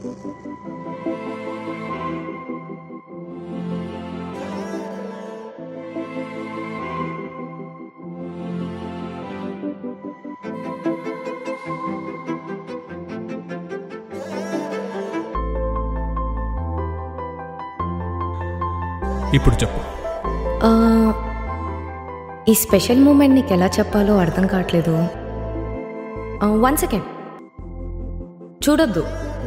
ఇప్పుడు చెప్పు ఆ, ఈ స్పెషల్ మూమెంట్ నీకు ఎలా చెప్పాలో అర్థం కావట్లేదు వన్ సెకండ్ చూడొద్దు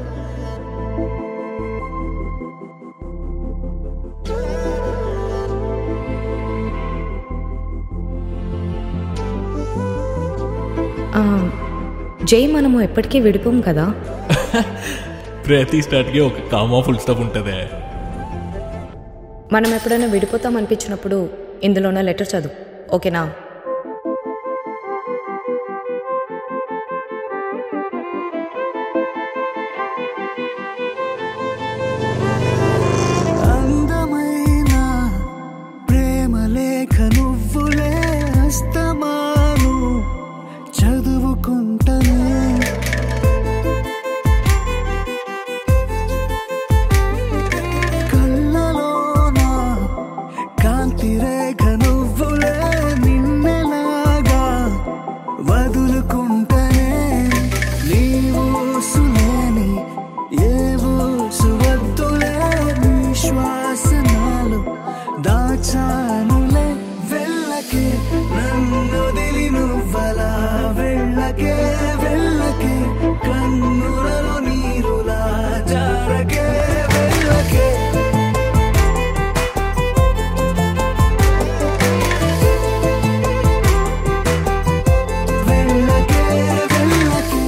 ఆ, జై మనము ఎప్పటికీ విడిపోం కదా ప్రతి స్టార్ట్కి ఒక కామా ఫుల్ స్టాప్ ఉంటుందే మనం ఎప్పుడైనా విడిపోతాం అనిపించినప్పుడు ఇందులోనే లెటర్ చదువు ఓకేనా అందమైన ప్రేమ లేఖ నువ్వులే అస్తమాను చదువుకుంటనే కళ్ళలోన కాంతి రేఖ నువ్వులే నిన్నెలాగా వదులుకుంటనే నీవు సులేని ఏవో సువద్దులే నీ శ్వాసనాలు దాచానులే వెళ్ళకే నన్ను దిలి నువ్వలా వెళ్ళకే వెళ్ళకే కన్నులలో నీరులా జారకే వెళ్ళకే వెళ్ళకే వెళ్ళకే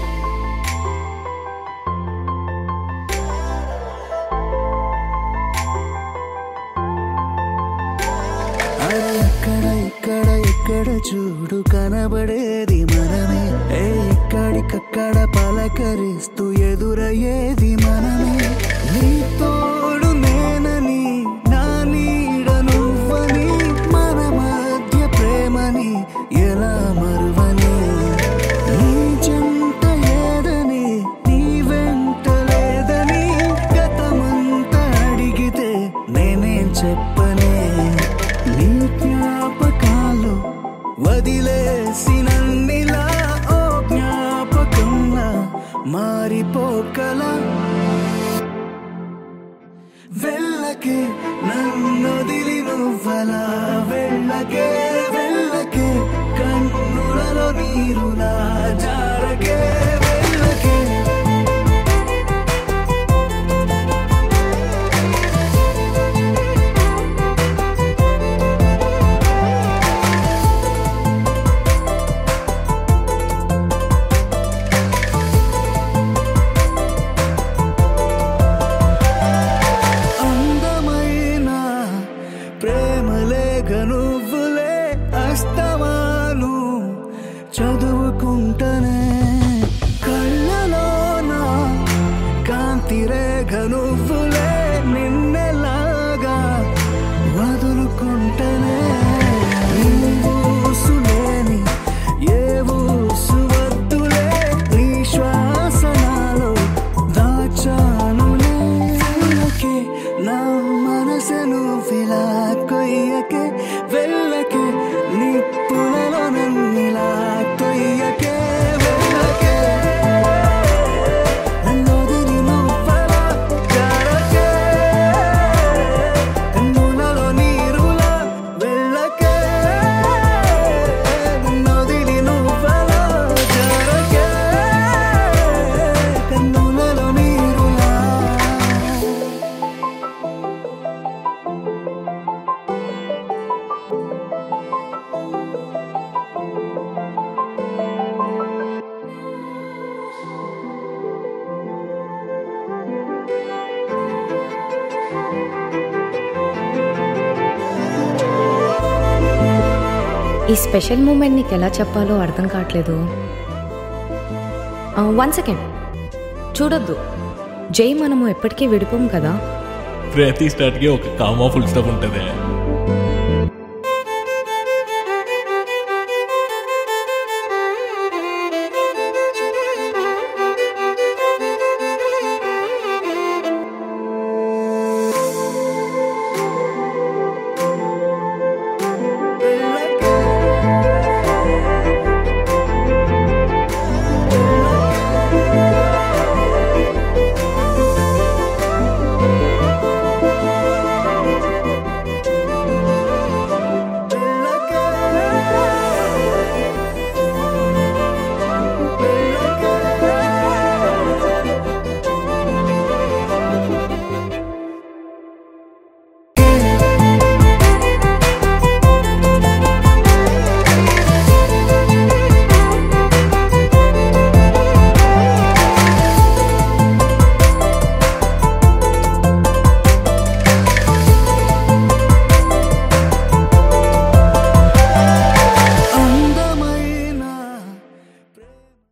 అరే అక్కడ ఇక్కడ ఎక్కడ చూడు కనబడేది మనమే ఏ ఎక్కడికక్కడ పలకరిస్తూ ఎదురయ్యేది మనమే నీ తోడు నేనని నా నీడ నువ్వని మన మధ్య ప్రేమని ఎలా మరువని నీ చెంత ఏదని నీ వెంట లేదని గతమంతా అడిగితే నేనేం చెప్పనే నీ జ్ఞాపకాలు వదిలేసినన్నిలా ఓ జ్ఞాపకంలా మారిపోకలా వెళ్ళకే నన్నొదిలి నువ్వలా వెళ్ళకే వెళ్ళకే కన్నులలో నీరులా జారకే వెళ్ళకే అందమైన ప్రేమలేఖ నువ్వులే అస్తమాను చదువుకుంటనే కళ్ళలోన కాంతి రేఖ నువ్వులే నిన్నెలాగా వదులుకుంటనే నీవు సులేని ఏవో సువద్దులే నీ శ్వాసనాలో దాచానులే వెళ్ళకే నా మనసును విలా కొయ్యకే వెళ్ళకే నిప్పులలో నన్నిలా తొయ్యకే వెళ్ళకే నన్నొదిలి నువ్వలా జారకే కన్నులలో నీరులా వెళ్ళకే నన్నొదిలి నువ్వలా జారకే కన్నులలో నీరులా ఈ స్పెషల్ మూమెంట్ నీకు ఎలా చెప్పాలో అర్థం కావట్లేదు వన్ సెకండ్ చూడొద్దు జై మనము ఎప్పటికీ విడిపోం కదా ప్రతి స్టార్ట్కి ఒక కామా ఫుల్ స్టాప్ ఉంటుందే